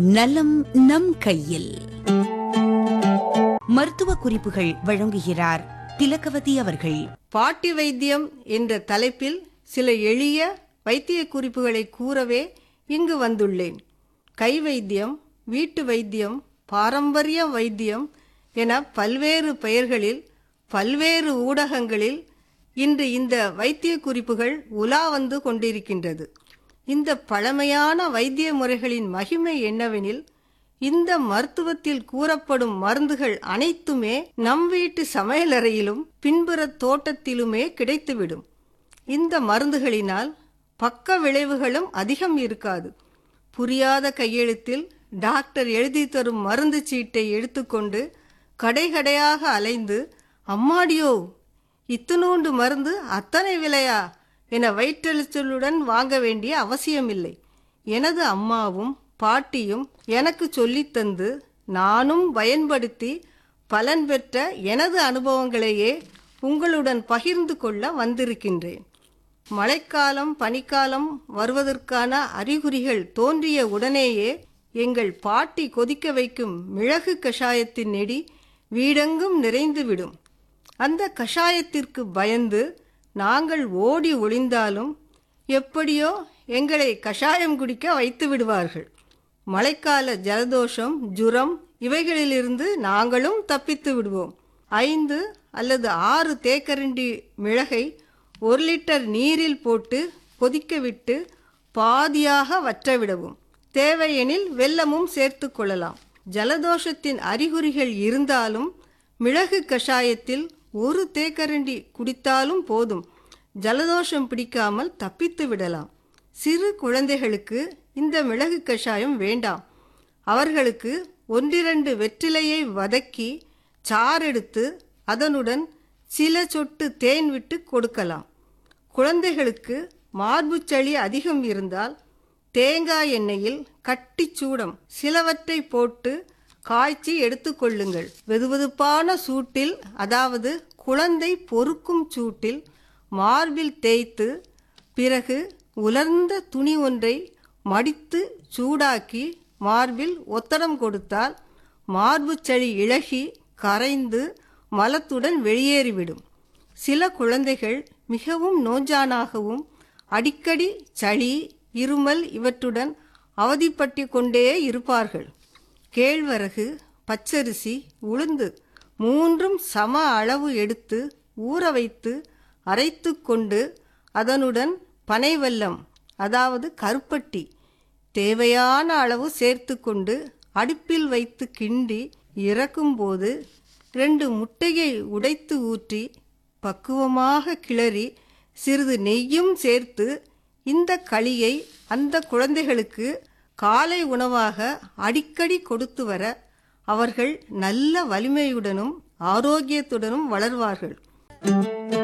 நலம் நம் கையில் மருத்துவ குறிப்புகள் வழங்குகிறார் திலகவதி அவர்கள் பாட்டி வைத்தியம் என்ற தலைப்பில் சில எளிய வைத்திய குறிப்புகளை கூறவே இங்கு வந்துள்ளேன் கை வைத்தியம் வீட்டு வைத்தியம் பாரம்பரிய வைத்தியம் என பல்வேறு பெயர்களில் பல்வேறு ஊடகங்களில் இன்று இந்த வைத்திய குறிப்புகள் உலா வந்து கொண்டிருக்கின்றது இந்த பழமையான வைத்திய முறைகளின் மகிமை என்னவெனில் இந்த மருத்துவத்தில் கூறப்படும் மருந்துகள் அனைத்துமே நம் வீட்டு சமையலறையிலும் பின்புற தோட்டத்திலுமே கிடைத்துவிடும் இந்த மருந்துகளினால் பக்க விளைவுகளும் அதிகம் இருக்காது புரியாத கையெழுத்தில் டாக்டர் எழுதி தரும் மருந்து சீட்டை எடுத்துக்கொண்டு கடைகடையாக அலைந்து அம்மாடியோ இத்தனோண்டு மருந்து அத்தனை விலையா என வயிற்றெழுச்சலுடன் வாங்க வேண்டிய அவசியமில்லை எனது அம்மாவும் பாட்டியும் எனக்கு சொல்லித் தந்து நானும் பயன்படுத்தி பலன் பெற்ற எனது அனுபவங்களையே உங்களுடன் பகிர்ந்து கொள்ள வந்திருக்கின்றேன் மழைக்காலம் பனிக்காலம் வருவதற்கான அறிகுறிகள் தோன்றிய உடனேயே எங்கள் பாட்டி கொதிக்க வைக்கும் மிளகு கஷாயத்தின் நெடி வீடெங்கும் நிறைந்துவிடும் அந்த கஷாயத்திற்கு பயந்து நாங்கள் ஓடி ஒளிந்தாலும் எப்படியோ எங்களை கஷாயம் குடிக்க வைத்து விடுவார்கள் மழைக்கால ஜலதோஷம் ஜுரம் இவைகளிலிருந்து நாங்களும் தப்பித்து விடுவோம் ஐந்து அல்லது ஆறு தேக்கரண்டி மிளகை ஒரு லிட்டர் நீரில் போட்டு கொதிக்க விட்டு பாதியாக வற்றவிடவும் தேவையெனில் வெல்லமும் சேர்த்து கொள்ளலாம் ஜலதோஷத்தின் அறிகுறிகள் இருந்தாலும் மிளகு கஷாயத்தில் ஒரு தேக்கரண்டி குடித்தாலும் போதும் ஜலதோஷம் பிடிக்காமல் தப்பித்து விடலாம் சிறு குழந்தைகளுக்கு இந்த மிளகு கஷாயம் வேண்டாம் அவர்களுக்கு ஒன்றிரண்டு வெற்றிலையை வதக்கி சாறெடுத்து அதனுடன் சில சொட்டு தேன் விட்டு கொடுக்கலாம் குழந்தைகளுக்கு மார்புச்சளி அதிகம் இருந்தால் தேங்காய் எண்ணெயில் கட்டிச் சூடம் சிலவற்றை போட்டு காய்ச்சி எடுத்துக்கொள்ளுங்கள் வெதுவெதுப்பான சூட்டில் அதாவது குழந்தை பொறுக்கும் சூட்டில் மார்பில் தேய்த்து பிறகு உலர்ந்த துணி ஒன்றை மடித்து சூடாக்கி மார்பில் ஒத்தடம் கொடுத்தால் மார்புச்சளி இழகி கரைந்து மலத்துடன் வெளியேறிவிடும் சில குழந்தைகள் மிகவும் நோஞ்சானாகவும் அடிக்கடி சளி இருமல் இவற்றுடன் அவதிப்பட்டு கொண்டே இருப்பார்கள் கேழ்வரகு பச்சரிசி உளுந்து மூன்றும் சம அளவு எடுத்து ஊற வைத்து அரைத்து கொண்டு அதனுடன் பனைவெல்லம் அதாவது கருப்பட்டி தேவையான அளவு சேர்த்து கொண்டு அடுப்பில் வைத்து கிண்டி இறக்கும்போது ரெண்டு முட்டையை உடைத்து ஊற்றி பக்குவமாக கிளறி சிறிது நெய்யும் சேர்த்து இந்த களியை அந்த குழந்தைகளுக்கு காலை உணவாக அடிக்கடி கொடுத்து வர அவர்கள் நல்ல வலிமையுடனும் ஆரோக்கியத்துடனும் வளர்வார்கள்